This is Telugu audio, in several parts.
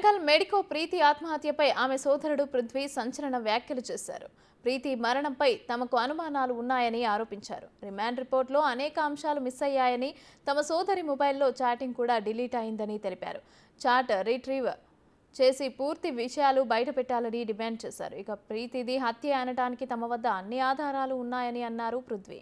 వరంగల్ మెడికో ప్రీతి ఆత్మహత్యపై ఆమె సోదరుడు పృథ్వీ సంచలన వ్యాఖ్యలు చేశారు ప్రీతి మరణంపై తమకు అనుమానాలు ఉన్నాయని ఆరోపించారు రిమాండ్ రిపోర్ట్లో అనేక అంశాలు మిస్ అయ్యాయని తమ సోదరి మొబైల్లో చాటింగ్ కూడా డిలీట్ అయిందని తెలిపారు చాట్ రిట్రీవ్ చేసి పూర్తి విషయాలు బయటపెట్టాలని డిమాండ్ చేశారు ఇక ప్రీతిది హత్య అనటానికి తమ వద్ద అన్ని ఆధారాలు ఉన్నాయని అన్నారు పృథ్వీ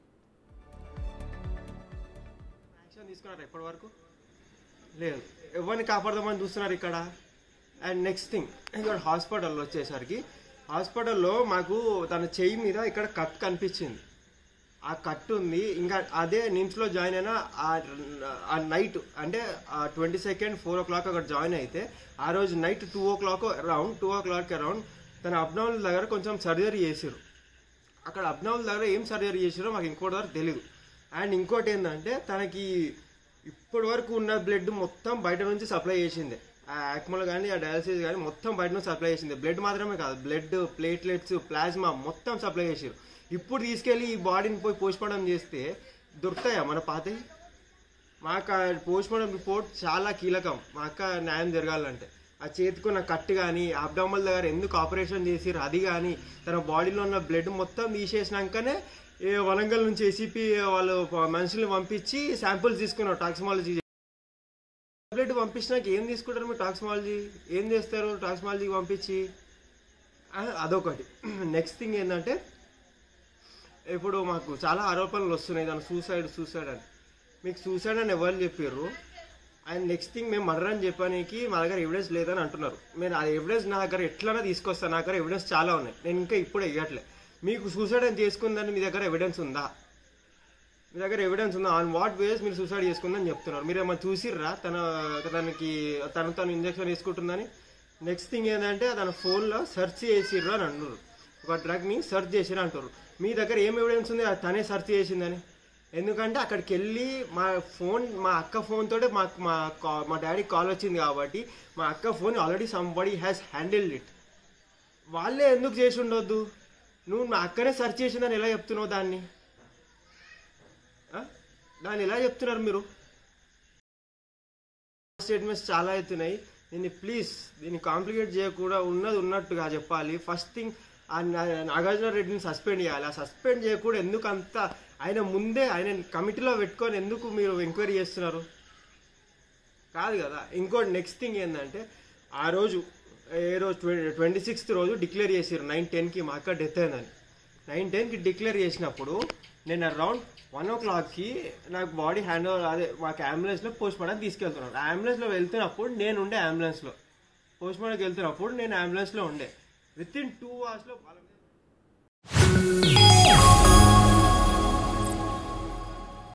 యాక్షన్ తీసుకున్నారు ఎప్పటి వరకు లేదు ఎవరిని కాపాడదామని చూస్తున్నారు ఇక్కడ అండ్ నెక్స్ట్ థింగ్ ఇక్కడ హాస్పిటల్లో వచ్చేసరికి హాస్పిటల్లో మాకు తన చెయ్యి మీద ఇక్కడ కట్ కనిపించింది ఆ కట్ ఉంది ఇంకా అదే నిమ్స్లో జాయిన్ అయిన ఆ- ఆ నైట్ అంటే twenty second four o'clock అక్కడ జాయిన్ అయితే ఆ రోజు night two o'clock around two o'clock around తన అబ్నాల్ దగ్గర కొంచెం సర్జరీ చేసారు అక్కడ అబ్నాల్ దగ్గర ఏం సర్జరీ చేసారో మాకు ఇంకోటి వరకు తెలియదు అండ్ ఇంకోటి ఏంటంటే తనకి ఇప్పటి వరకు ఉన్న బ్లడ్ మొత్తం బయట నుంచి సప్లై చేసింది ఆ యాక్మల్ కానీ ఆ డయాలసిస్ కానీ మొత్తం బయట నుంచి సప్లై చేసింది బ్లడ్ మాత్రమే కాదు బ్లడ్ ప్లేట్లెట్స్ ప్లాస్మా మొత్తం సప్లై చేసారు ఇప్పుడు తీసుకెళ్ళి ఈ బాడీని పోయి పోస్ట్మార్టం చేస్తే దొరుకుతాయా మన పాతవి మాకు ఆ పోస్ట్మార్టం రిపోర్ట్ చాలా కీలకం మా అక్క న్యాయం జరగాలంటే ఆ చేతికున్న కట్టు కానీ అబ్డామల్ దగ్గర ఎందుకు ఆపరేషన్ చేసిరు అది కానీ తన బాడీలో ఉన్న బ్లడ్ మొత్తం తీసేసినాకనే ఏ వరంగల్ నుంచి ఏసీపీ వాళ్ళు ప- మనుషుల్ని పంపించి శాంపుల్స్ తీసుకున్నారు టాక్సిమాలజీ బ్లడ్ పంపించినాక ఏం తీసుకుంటారు మీరు టాక్సిమాలజీ ఏం చేస్తారు టాక్సిమాలజీకి పంపించి ఆ, అదొకటి నెక్స్ట్ థింగ్ ఏంటంటే ఇప్పుడు మాకు చాలా ఆరోపణలు వస్తున్నాయి దాని సూసైడ్ సూసైడ్ అని మీకు సూసైడ్ అని ఎవరు చెప్పారు అండ్ నెక్స్ట్ థింగ్ మేము మర్డర్ అని చెప్పడానికి మా దగ్గర ఎవిడెన్స్ లేదని అంటున్నారు నేను ఆ ఎవిడెన్స్ నా దగ్గర ఎట్లైనా తీసుకొస్తాను నా దగ్గర ఎవిడెన్స్ చాలా ఉన్నాయి నేను ఇంకా ఇప్పుడు ఇవ్వట్లే మీకు సూసైడ్ అని చేసుకుందని మీ దగ్గర ఎవిడెన్స్ ఉందా మీ దగ్గర ఎవిడెన్స్ ఉందా ఆన్ వాట్ వేస్ మీరు సూసైడ్ చేసుకుందని చెప్తున్నారు మీరు ఏమైనా చూసిర్రా తన తనకి తను తను ఇంజక్షన్ వేసుకుంటుందని నెక్స్ట్ థింగ్ ఏంటంటే తన ఫోన్లో సెర్చ్ చేసిర్రు అని అంటున్నారు ఒక డ్రగ్ని సెర్చ్ చేసిర్రు అంటారు మీ దగ్గర ఏం ఎవిడెన్స్ ఉంది అది తనే సెర్చ్ చేసిందని ఎందుకంటే అక్కడికి వెళ్ళి మా ఫోన్ మా అక్క ఫోన్ తోటే మాకు మా కా- మా డాడీకి కాల్ వచ్చింది కాబట్టి మా అక్క phone already somebody has handled it వాళ్ళే ఎందుకు చేసి ఉండొద్దు నువ్వు మా అక్కనే సెర్చ్ చేసిందని ఎలా చెప్తున్నావు దాన్ని ఆ? దాన్ని ఎలా చెప్తున్నారు మీరు స్టేట్మెంట్స్ చాలా అవుతున్నాయి దీన్ని ప్లీజ్ దీన్ని కాంప్లికేట్ చేయకుండా ఉన్నది ఉన్నట్టుగా చెప్పాలి ఫస్ట్ థింగ్ ఆ నా- నాగార్జున రెడ్డిని సస్పెండ్ చేయాలి ఆ సస్పెండ్ చేయకుండా ఎందుకు అంత ఆయన ముందే ఆయన కమిటీలో పెట్టుకొని ఎందుకు మీరు ఎంక్వైరీ చేస్తున్నారు కాదు కదా ఇంకోటి నెక్స్ట్ థింగ్ ఏంటంటే ఆ రోజు ఏ రోజు ట్వంటీ సిక్స్త్ రోజు డిక్లేర్ చేసారు నైన్ టెన్కి మా అక్క డెత్ అయిందని నైన్ టెన్కి డిక్లేర్ చేసినప్పుడు నేను అరౌండ్ వన్ ఓ క్లాక్కి నాకు బాడీ హ్యాండ్ ఓవర్ అదే మాకు అంబులెన్స్లో పోస్ట్ మార్టం తీసుకెళ్తున్నాను అంబులెన్స్లో వెళ్తున్నప్పుడు నేను ఉండే అంబులెన్స్లో పోస్ట్ మార్టంకి వెళ్తున్నప్పుడు నేను అంబులెన్స్లో ఉండే విత్ ఇన్ టూ అవర్స్లో